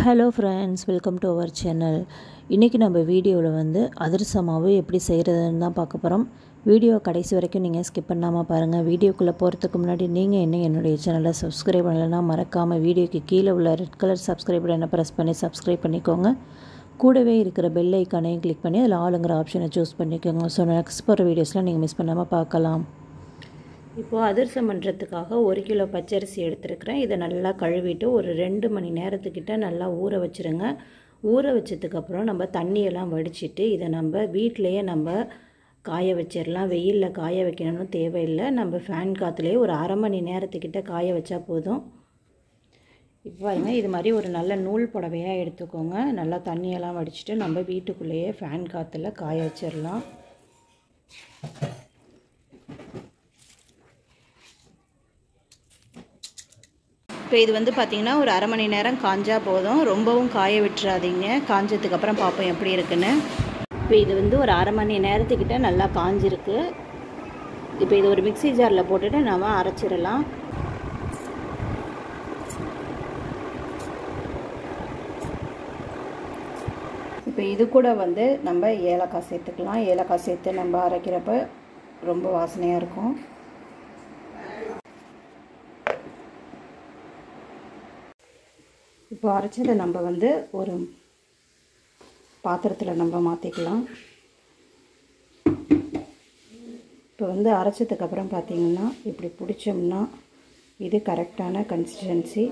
hello friends welcome to our channel இன்றைக்கி நம்ம வீடியோவில் வந்து அதிரச மாவு எப்படி செய்கிறதுன்னு தான் பார்க்க போகிறோம் வீடியோ கடைசி வரைக்கும் நீங்கள் ஸ்கிப் பண்ணாமல் பாருங்கள் வீடியோக்குள்ளே போகிறதுக்கு முன்னாடி நீங்கள் என்ன என்னுடைய சேனலை சப்ஸ்கிரைப் பண்ணலைன்னா மறக்காமல் வீடியோக்கு கீழே உள்ள ரெட் கலர் சப்ஸ்கிரைப் பட்டனை ப்ரெஸ் பண்ணி சப்ஸ்கிரைப் பண்ணிக்கோங்க கூடவே இருக்கிற பெல் ஐக்கானையும் கிளிக் பண்ணி அதில் ஆளுங்கிற ஆப்ஷனை சூஸ் பண்ணிக்கோங்க ஸோ நெக்ஸ்ட் போகிற வீடியோஸ்லாம் நீங்கள் மிஸ் பண்ணாமல் பார்க்கலாம் இப்போது அதிரசம் பண்ணுறதுக்காக ஒரு கிலோ பச்சரிசி எடுத்துருக்கிறேன் இதை நல்லா கழுவிட்டு ஒரு ரெண்டு மணி நேரத்துக்கிட்ட நல்லா ஊற வச்சுருங்க ஊற வச்சதுக்கப்புறம் நம்ம தண்ணியெல்லாம் வடிச்சிட்டு இதை நம்ம வீட்டிலையே நம்ம காய வச்சிடலாம் வெயிலில் காய வைக்கணும்னு தேவையில்லை நம்ம ஃபேன் காற்றுலேயே ஒரு அரை மணி நேரத்துக்கிட்ட காய வச்சா போதும் இப்போ பாருங்க இது மாதிரி ஒரு நல்ல நூல் புடவையாக எடுத்துக்கோங்க நல்லா தண்ணியெல்லாம் வடிச்சிட்டு நம்ம வீட்டுக்குள்ளேயே ஃபேன் காற்றுல காய வச்சிடலாம் இப்போ இது வந்து பார்த்திங்கன்னா ஒரு அரை மணி நேரம் காஞ்சா போதும் ரொம்பவும் காய விட்டுறாதீங்க காஞ்சதுக்கப்புறம் பார்ப்போம் எப்படி இருக்குன்னு இப்போ இது வந்து ஒரு அரை மணி நேரத்துக்கிட்ட நல்லா காஞ்சிருக்கு இப்போ இது ஒரு மிக்சி ஜாரில் போட்டுட்டு நம்ம அரைச்சிடலாம் இப்போ இது கூட வந்து நம்ம ஏலக்காய் சேர்த்துக்கலாம் ஏலக்காய் சேர்த்து நம்ம அரைக்கிறப்ப ரொம்ப வாசனையாக இருக்கும் இப்போ அரைச்சதை நம்ம வந்து ஒரு பாத்திரத்தில் நம்ம மாற்றிக்கலாம் இப்போ வந்து அரைச்சதுக்கப்புறம் பார்த்திங்கன்னா இப்படி பிடிச்சோம்னா இது கரெக்டான கன்சிஸ்டன்சி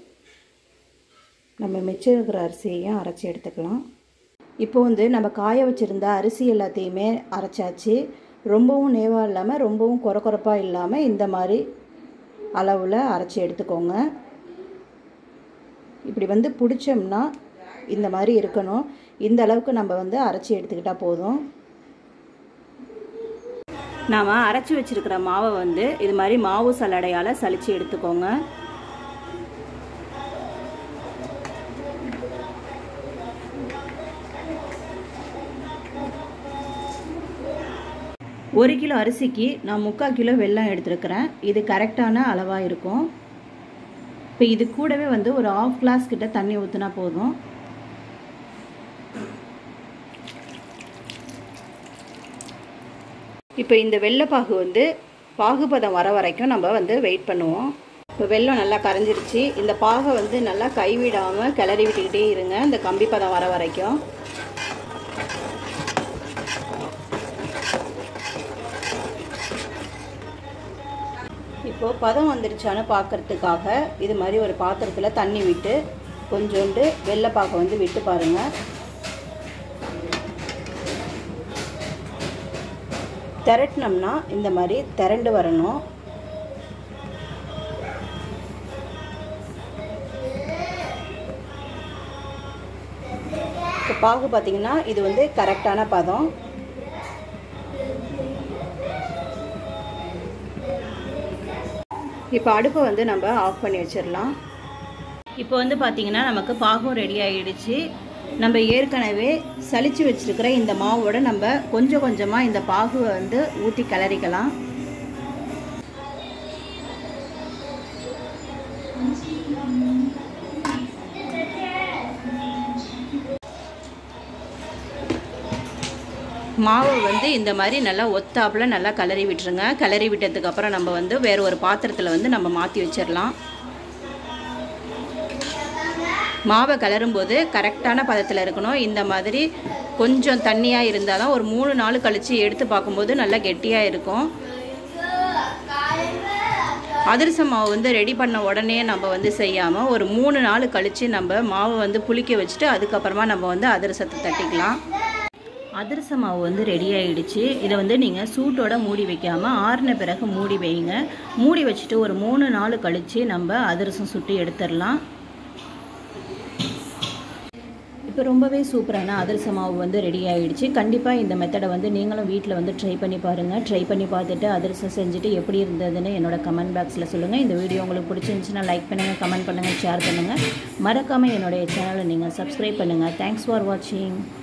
நம்ம மிச்சம் இருக்கிற அரிசியையும் அரைச்சி எடுத்துக்கலாம் இப்போ வந்து நம்ம காய வச்சுருந்த அரிசி எல்லாத்தையுமே அரைச்சாச்சு ரொம்பவும் நேவாக இல்லாமல் ரொம்பவும் குறை குறைப்பாக இல்லாமல் இந்த மாதிரி அளவில் அரைச்சி எடுத்துக்கோங்க இப்படி வந்து பிடிச்சோம்னா இந்த மாதிரி இருக்கணும் இந்த அளவுக்கு நம்ம வந்து அரைச்சி எடுத்துக்கிட்டால் போதும் நாம் அரைச்சி வச்சுருக்கிற மாவை வந்து இது மாதிரி மாவு சலடையால் சளிச்சு எடுத்துக்கோங்க ஒரு கிலோ அரிசிக்கு நான் முக்கால் கிலோ வெல்லம் எடுத்துருக்கிறேன் இது கரெக்டான அளவாக இருக்கும் இப்போ இது கூடவே வந்து ஒரு ஆஃப் கிளாஸ் கிட்ட தண்ணி ஊற்றினா போதும் இப்போ இந்த வெள்ளைப்பாகு வந்து பாகுபதம் வர வரைக்கும் நம்ம வந்து வெயிட் பண்ணுவோம் இப்போ வெள்ளம் நல்லா கரைஞ்சிருச்சு இந்த பாகை வந்து நல்லா கைவிடாமல் கிளறி விட்டுக்கிட்டே இருங்க இந்த கம்பி பதம் வர வரைக்கும் இப்போது பதம் வந்துருச்சான்னு பார்க்குறதுக்காக இது மாதிரி ஒரு பாத்திரத்தில் தண்ணி விட்டு கொஞ்சோண்டு வெள்ளைப்பாக்கை வந்து விட்டு பாருங்கள் திரட்டினோம்னா இந்த மாதிரி திரண்டு வரணும் இப்போ பாகு பார்த்திங்கன்னா இது வந்து கரெக்டான பதம் இப்போ அடுப்பை வந்து நம்ம ஆஃப் பண்ணி வச்சிடலாம் இப்போ வந்து பார்த்திங்கன்னா நமக்கு பாகம் ரெடி ஆகிடுச்சு நம்ம ஏற்கனவே சளிச்சு வச்சுருக்கிற இந்த மாவோட நம்ம கொஞ்சம் கொஞ்சமாக இந்த பாகு வந்து ஊற்றி கிளறிக்கலாம் மாவை வந்து இந்த மாதிரி நல்லா ஒத்தாப்பில் நல்லா கிளறி விட்டுருங்க கிளறி விட்டதுக்கப்புறம் நம்ம வந்து வேறு ஒரு பாத்திரத்தில் வந்து நம்ம மாற்றி வச்சிடலாம் மாவை கிளறும்போது கரெக்டான பதத்தில் இருக்கணும் இந்த மாதிரி கொஞ்சம் தண்ணியாக இருந்தால் தான் ஒரு மூணு நாள் கழித்து எடுத்து பார்க்கும்போது நல்லா கெட்டியாக இருக்கும் அதிரச மாவு வந்து ரெடி பண்ண உடனே நம்ம வந்து செய்யாமல் ஒரு மூணு நாள் கழித்து நம்ம மாவை வந்து புளிக்க வச்சுட்டு அதுக்கப்புறமா நம்ம வந்து அதிரசத்தை தட்டிக்கலாம் அதிரச மாவு வந்து ரெடி ஆகிடுச்சு இதை வந்து நீங்கள் சூட்டோட மூடி வைக்காமல் ஆறின பிறகு மூடி வைங்க மூடி வச்சுட்டு ஒரு மூணு நாள் கழித்து நம்ம அதிரசம் சுட்டு எடுத்துடலாம் இப்போ ரொம்பவே சூப்பரான அதிரச மாவு வந்து ரெடி ஆகிடுச்சு கண்டிப்பாக இந்த மெத்தடை வந்து நீங்களும் வீட்டில் வந்து ட்ரை பண்ணி பாருங்கள் ட்ரை பண்ணி பார்த்துட்டு அதிரசம் செஞ்சுட்டு எப்படி இருந்ததுன்னு என்னோட கமெண்ட் பாக்ஸில் சொல்லுங்கள் இந்த வீடியோ உங்களுக்கு பிடிச்சிருந்துச்சுன்னா லைக் பண்ணுங்கள் கமெண்ட் பண்ணுங்கள் ஷேர் பண்ணுங்கள் மறக்காமல் என்னுடைய சேனலை நீங்கள் சப்ஸ்கிரைப் பண்ணுங்கள் தேங்க்ஸ் ஃபார் வாட்சிங்